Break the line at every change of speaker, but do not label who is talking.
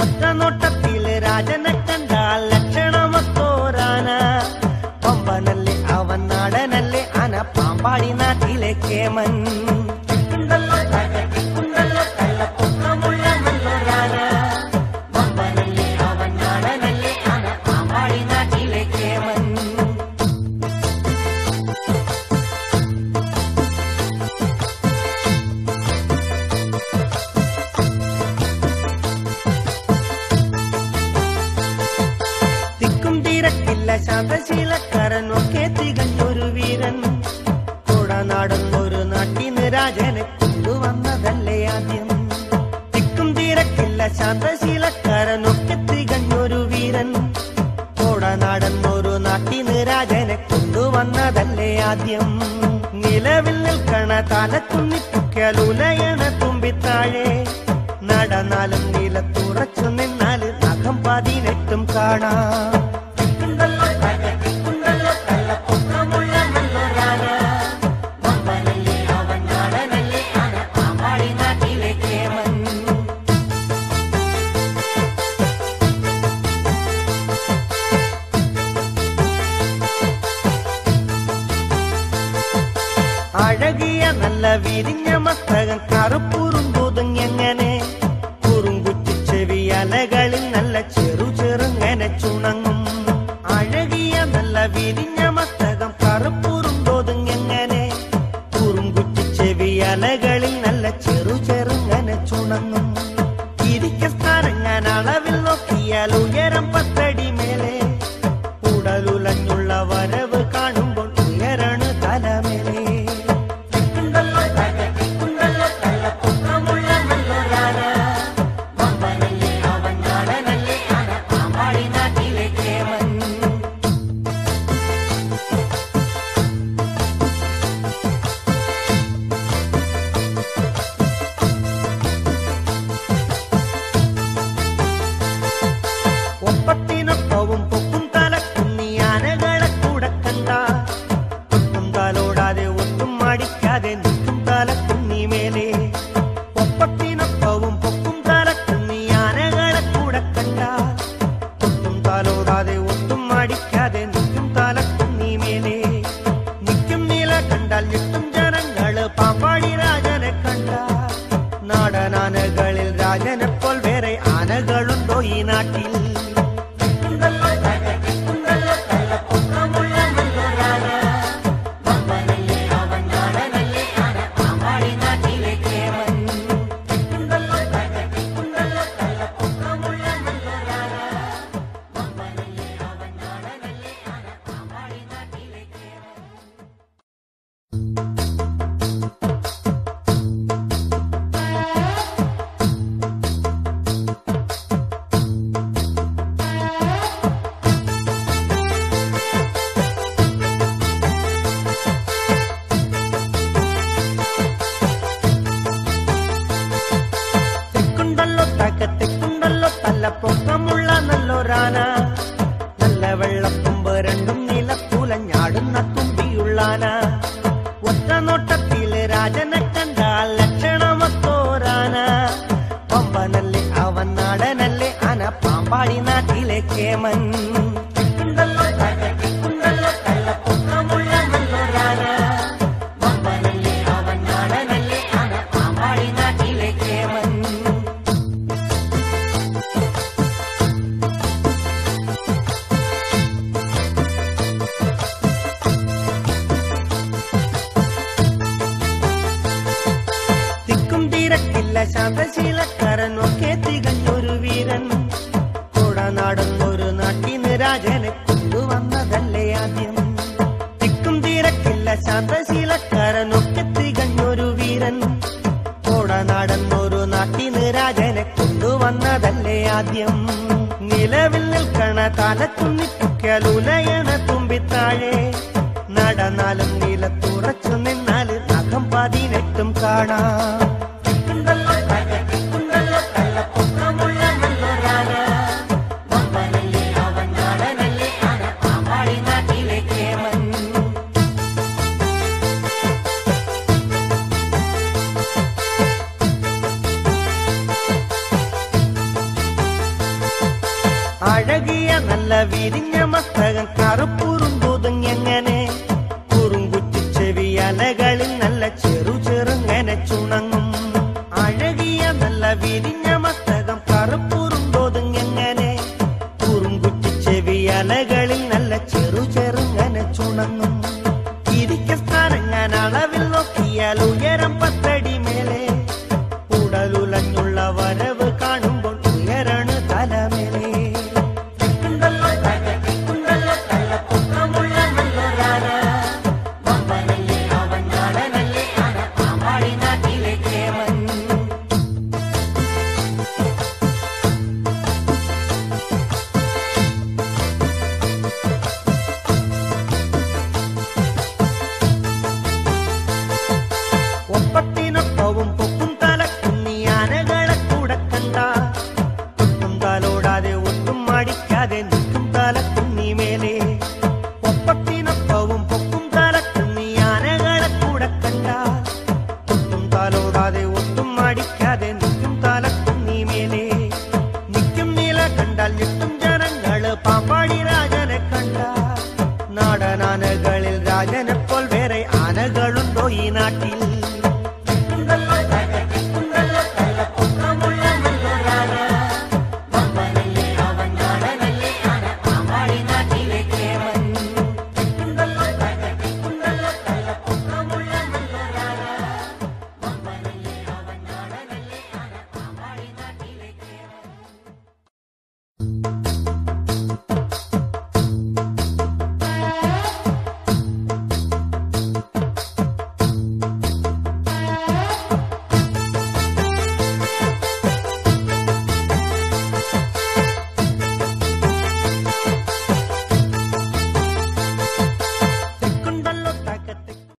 ഒറ്റനോട്ടത്തില് രാജനെ കണ്ടാൽ ലക്ഷണമൊത്തോരാന പമ്പനല്ലേ അവൻ നാടനല്ലേ ആന പാമ്പാടി നാട്ടിലെ കേമൻ ഉണ്ടല്ലോ തകഴി, ഉണ്ടല്ലോ കള്ളപ്പൊക്കമുള്ള നല്ലൊരാന. പമ്പനല്ലേ അവൻ നാടനല്ലേ ആന പാമ്പാടി നാട്ടിലെ കേമൻ തിക്കും തീരക്കില്ല ശാന്തശീലക്കാരൻ ഒക്കെ തികഞ്ഞൊരു വീരൻ കുടനാടുന്നൊരു നാട്ടിന് രാജനെ കൊണ്ടുവന്നതല്ലേ ആദ്യം തിക്കും തീരക്കില്ല ശാന്തശീലക്കാരൻ ഒക്കെ തികഞ്ഞൊരു വീരൻ കുടനാടുന്നൊരു നാട്ടിന് രാജനെ കൊണ്ടുവന്നതല്ലേ ആദ്യം നിലവിൽ നിൽക്കണ തലക്കുന്നിപ്പുക്കൽ ഉലയണ തുമ്പിത്താഴെ നടന്നാലും നിലത്തുറച്ചു നിന്നാൽ നഖം പതിനെട്ടും കാണാം ഉണ്ടല്ലോ തകഴി, ഉണ്ടല്ലോ കള്ളപ്പൊക്കമുള്ള നല്ലൊരാന. വമ്പനല്ലേ അവൻ നാടനല്ലേ ആന പാമ്പാടി നാട്ടിലെ കേമൻ അഴകിയ നല്ല വിരിഞ്ഞ മസ്തകം കറുപ്പുറുമ്പുതുങ്ങെങ്ങനെ കുറുങ്കുറ്റി ചെവി അലകളിൽ നല്ല ചെറു ചെറുങ്ങനെ ചുണങ്ങും അഴകിയ നല്ല വിരിഞ്ഞ മസ്തകം കറുപ്പുറുമ്പൊതുങ്ങെങ്ങനെ കുറുങ്കുറ്റി ചെവി അലകളിൽ നല്ല ചെറു ചെറുങ്ങനെ ചുണങ്ങും ഇരിക്ക സ്ഥാനങ്ങാൻ അളവിൽ നോക്കിയാൽ ഉയരം പത്തടി മേലെ ഉടലുലഞ്ഞുള്ള വരവ് കാണുമ്പോൾ ഉയരണു തലമേലെ ഉണ്ടല്ലോ തകഴി, ഉണ്ടല്ലോ കള്ളപ്പൊക്കമുള്ള നല്ലൊരാന. വമ്പനല്ലേ അവൻ നാടനല്ലേ ആന പാമ്പാടി നാട്ടിലെ കേമൻ ഒപ്പത്തിനൊപ്പവും പൊക്കും തലക്കുന്നി ആനകളെ കൂടെ കണ്ട ഒട്ടും തലോടാതെ ഒട്ടും മടിക്കാതെ നിൽക്കും തലക്കുന്നി മേലെ ഒപ്പത്തിനൊപ്പവും പൊക്കും തലക്കുന്നി ആനകളെ കൂടെ കണ്ട ഒട്ടും തലോടാതെ ഒട്ടും മടിക്കാതെ നിൽക്കും തലക്കുന്നി മേലെ നിൽക്കും നില കണ്ടാൽ ഞെട്ടും ജനങ്ങള് പാമ്പാടി രാജനെ കണ്ട നാടനാനകളിൽ രാജനെപ്പോൾ വേറെ ആനകളുണ്ടോ ഈ നാട്ടിൽ ഉണ്ടല്ലോ തകഴി, ഉണ്ടല്ലോ കള്ളപ്പൊക്കമുള്ള നല്ലൊരാന. വമ്പനല്ലേ അവൻ നാടനല്ലേ ആന പാമ്പാടി നാട്ടിലെ കേമൻ. ഉണ്ടല്ലോ തകഴി, ഉണ്ടല്ലോ കള്ളപ്പൊക്കമുള്ള നല്ലൊരാന. വമ്പനല്ലേ അവൻ നാടനല്ലേ ആന പാമ്പാടി നാട്ടിലെ കേമൻ. തെക്കുണ്ടല്ലോ തകത്തെക്കുണ്ടല്ലോ തല്ലപ്പൊക്കമുള്ള നല്ലൊരാന നല്ല വെള്ളത്തുമ്പ് രണ്ടും നിലത്തുലഞ്ഞാടുന്ന തുമ്പിയുള്ളാന ഒറ്റ നോട്ടത്തില് രാജനെ കണ്ടാൽ ലക്ഷണമൊത്തോരാന പമ്പനല്ലേ അവൻ നാടനല്ലേ ആന പാമ്പാടി നാട്ടിലെ കേമൻ ഉണ്ടല്ലോ തകഴി, ഉണ്ടല്ലോ കള്ളപ്പൊക്കമുള്ള നല്ലൊരാന പമ്പനല്ലേ അവൻ നാടനല്ലേ ആന പാമ്പാടി നാട്ടിലെ കേമൻ തിക്കും തീരക്കില്ല ശാന്തശീലക്കാരൻ ഒക്കെ തികഞ്ഞൊരു വീരൻ കുടനാടുന്നൊരു നാട്ടിന് രാജനെ കൊണ്ടുവന്നതല്ലേ ആദ്യം തിക്കും തീരക്കില്ല ശാന്തശീലക്കാരൻ ഒക്കെ തികഞ്ഞൊരു വീരൻ കുടനാടുന്നൊരു നാട്ടിന് രാജനെ കൊണ്ടുവന്നതല്ലേ ആദ്യം നിലവിൽ നിൽക്കണ തലക്കുന്നിപ്പുക്കൽ ഉലയണ തുമ്പിത്താഴെ നടന്നാലും നിലത്തുറച്ചു നിന്നാല് നഖം പതിനെട്ടും കാണാം ഉണ്ടല്ലോ തകഴി, ഉണ്ടല്ലോ കള്ളപ്പൊക്കമുള്ള നല്ലൊരാന. വമ്പനല്ലേ അവൻ നാടനല്ലേ ആന പാമ്പാടി നാട്ടിലെ കേമൻ അഴകിയ നല്ല വിരിഞ്ഞ മസ്തകം കറുപ്പുറുമ്പുതും എങ്ങനെ കുറുങ്കുറ്റി ചെവി അലകളിൽ നല്ല ചെറു ചെറുങ്ങനെ ചുണങ്ങും അഴകിയ നല്ല വിരിഞ്ഞ മസ്തകം കറുപ്പുറുമ്പുതും എങ്ങനെ കുറുങ്കുറ്റി ചെവി അലകൾ